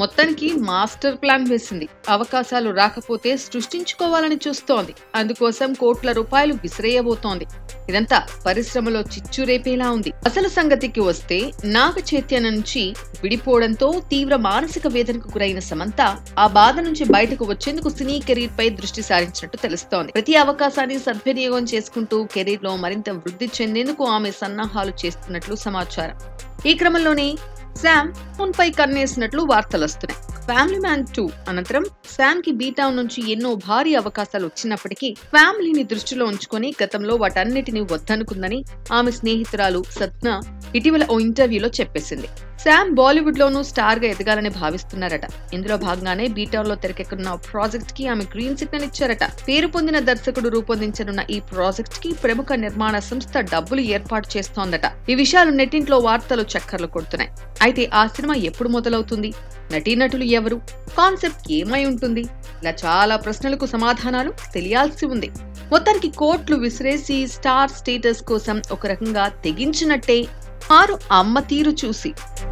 మొత్తానికి master plan వేసింది అవకాశాలు రాకపోతే సృష్టించుకోవాలని చూస్తోంది అందుకోసం కోట్ల రూపాయలు విసిరేయబోతోంది ఇదంతా పరిశ్రమలో చిచ్చు రేపేలా ఉంది అసలు సంగతికి వస్తే నాగ చైతన్య నుంచి విడిపోవడంతో తీవ్ర మానసిక వేదనకు గురైన సమంత ఆ బాధ నుంచి బయటకు వచ్చేందుకు సినీ కెరీర్ పై దృష్టి సారించినట్టు తెలుస్తోంది ప్రతి అవకాశాన్ని సద్వినియోగం చేసుకుంటూ కెరీర్ లో మరింత వృద్ధి చెందేందుకు ఆమె సన్నాహాలు చేస్తున్నట్లు సమాచారం ఈ క్రమంలోనే శామ్ ఫోన్ పై కన్నేసినట్లు వార్తలు వస్తున్నాయి ఫ్యామిలీ మ్యాన్ టూ అనంతరం శామ్ కి బీటౌన్ నుంచి ఎన్నో భారీ అవకాశాలు వచ్చినప్పటికీ ఫ్యామిలీని దృష్టిలో ఉంచుకొని గతంలో వాటన్నిటిని వద్దనుకుందని ఆమె స్నేహితురాలు సత్న ఇటీవల ఓ ఇంటర్వ్యూలో చెప్పేసింది శామ్ బాలీవుడ్ లోనూ స్టార్ గా ఎదగాలని భావిస్తున్నారట ఇందులో భాగంగానే బీటౌన్ లో తెరకెక్కున్న ప్రాజెక్ట్ కి ఆమె గ్రీన్ సిగ్నల్ ఇచ్చారట పేరు పొందిన దర్శకుడు రూపొందించనున్న ఈ ప్రాజెక్ట్ కి ప్రముఖ నిర్మాణ సంస్థ డబ్బులు ఏర్పాటు చేస్తోందట ఈ విషయాలు నెట్టింట్లో వార్తలు చక్కర్లు కొడుతున్నాయి అయితే ఆ సినిమా ఎప్పుడు మొదలవుతుంది నటీనటులు ఎవరు కాన్సెప్ట్ ఏమై ఉంటుంది ఇలా చాలా ప్రశ్నలకు సమాధానాలు తెలియాల్సి ఉంది మొత్తానికి కోట్లు విసిరేసి స్టార్ స్టేటస్ కోసం ఒక రకంగా తెగించినట్టే ఆరు అమ్మ తీరు చూసి